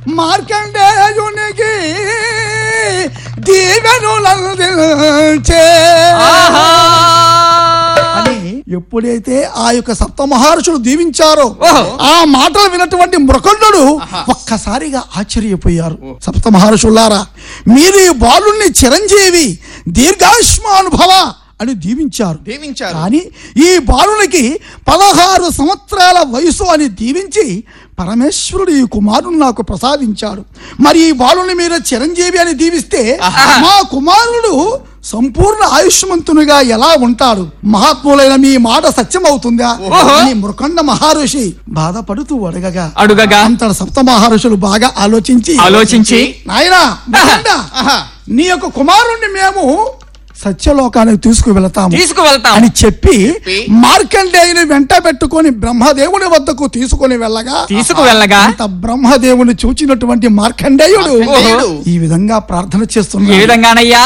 మార్కండేయునికి దీవెనులందించే ఆహా! అని ఎప్పుడైతే ఆ యొక్క సప్త మహర్షులు దీవించారో ఓహో. ఆ మాటలు విన్నటువంటి మృకండు ఒక్కసారిగా ఆశ్చర్యపోయారు సప్త మహర్షులారా మీరు ఈ బాలుణ్ణి చిరంజీవి దీర్ఘాయుష్మానుభవ అని దీవించారు దీవించారు కానీ ఈ బాలునికి పదహారు సంవత్సరాల వయసు అని దీవించి పరమేశ్వరుడు ఈ కుమారుని నాకు ప్రసాదించాడు మరి ఈ బాలుని మీరు చిరంజీవి అని దీవిస్తే మా కుమారుడు సంపూర్ణ ఆయుష్మంతునిగా ఎలా ఉంటాడు మహాత్ములైన మీ మాట సత్యం అవుతుందా ఓహో. అని మృకండ మహర్షి బాధపడుతూ అడగగా అడుగగా అంతట సప్త మహర్షులు బాగా ఆలోచించి ఆలోచించి నాయనా మృకండ, ఆహా. నీ యొక్క కుమారుణ్ణి మేము సత్యలోకానికి తీసుకువెళతాము తీసుకువెళ్తాం అని చెప్పి చెప్పి మార్కండేయుని వెంట పెట్టుకొని బ్రహ్మదేవుని వద్దకు తీసుకొని వెళ్ళగా తీసుకువెళ్ళగా అంత బ్రహ్మదేవుని చూచినటువంటి మార్కండేయుడు మార్కండేయుడు ఈ విధంగా ప్రార్థన ఏ చేస్తున్నాడు విధంగానయ్యా